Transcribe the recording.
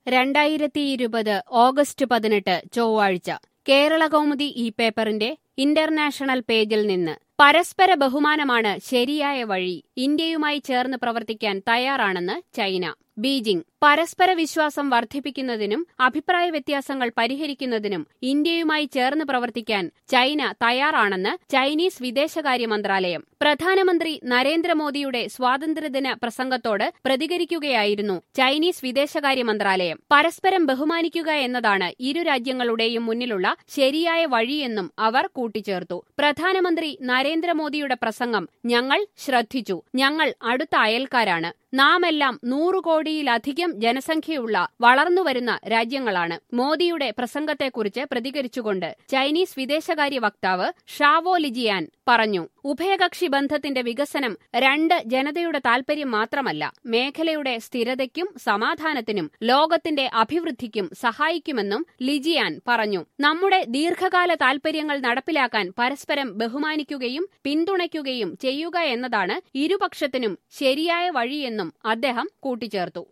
രണ്ടായിരത്തി ഇരുപത് ഓഗസ്റ്റ് പതിനെട്ട് ചൊവ്വാഴ്ച കേരള കൗമുദി ഈ പേപ്പറിന്റെ ഇന്റർനാഷണൽ പേജിൽ നിന്ന് പരസ്പര ബഹുമാനമാണ് ശരിയായ വഴി ഇന്ത്യയുമായി ചേർന്ന് പ്രവർത്തിക്കാൻ തയ്യാറാണെന്ന് ചൈന ബീജിംഗ് പരസ്പര വിശ്വാസം വർദ്ധിപ്പിക്കുന്നതിനും അഭിപ്രായ വ്യത്യാസങ്ങൾ പരിഹരിക്കുന്നതിനും ഇന്ത്യയുമായി ചേർന്ന് പ്രവർത്തിക്കാൻ ചൈന തയ്യാറാണെന്ന് ചൈനീസ് വിദേശകാര്യ മന്ത്രാലയം പ്രധാനമന്ത്രി നരേന്ദ്രമോദിയുടെ സ്വാതന്ത്ര്യദിന പ്രസംഗത്തോട് പ്രതികരിക്കുകയായിരുന്നു ചൈനീസ് വിദേശകാര്യ മന്ത്രാലയം പരസ്പരം ബഹുമാനിക്കുക എന്നതാണ് ഇരു രാജ്യങ്ങളുടെയും മുന്നിലുള്ള ശരിയായ വഴിയെന്നും അവർ കൂട്ടിച്ചേർത്തു പ്രധാനമന്ത്രി നരേന്ദ്രമോദിയുടെ പ്രസംഗം ഞങ്ങൾ ശ്രദ്ധിച്ചു ഞങ്ങൾ അടുത്ത അയൽക്കാരാണ് നാമെല്ലാം നൂറു കോടിയിലധികം ജനസംഖ്യയുള്ള വളർന്നുവരുന്ന രാജ്യങ്ങളാണ് മോദിയുടെ പ്രസംഗത്തെക്കുറിച്ച് പ്രതികരിച്ചുകൊണ്ട് ചൈനീസ് വിദേശകാര്യ വക്താവ് ഷാവോ ലിജിയാൻ പറഞ്ഞു ഉഭയകക്ഷി ബന്ധത്തിന്റെ വികസനം രണ്ട് ജനതയുടെ താൽപര്യം മാത്രമല്ല മേഖലയുടെ സ്ഥിരതയ്ക്കും സമാധാനത്തിനും ലോകത്തിന്റെ അഭിവൃദ്ധിക്കും സഹായിക്കുമെന്നും ലിജിയാൻ പറഞ്ഞു നമ്മുടെ ദീർഘകാല താൽപര്യങ്ങൾ നടപ്പിലാക്കാൻ പരസ്പരം ബഹുമാനിക്കുകയും പിന്തുണയ്ക്കുകയും ചെയ്യുക എന്നതാണ് ഇരുപക്ഷത്തിനും ശരിയായ വഴിയെന്നും അദ്ദേഹം കൂട്ടിച്ചേർത്തു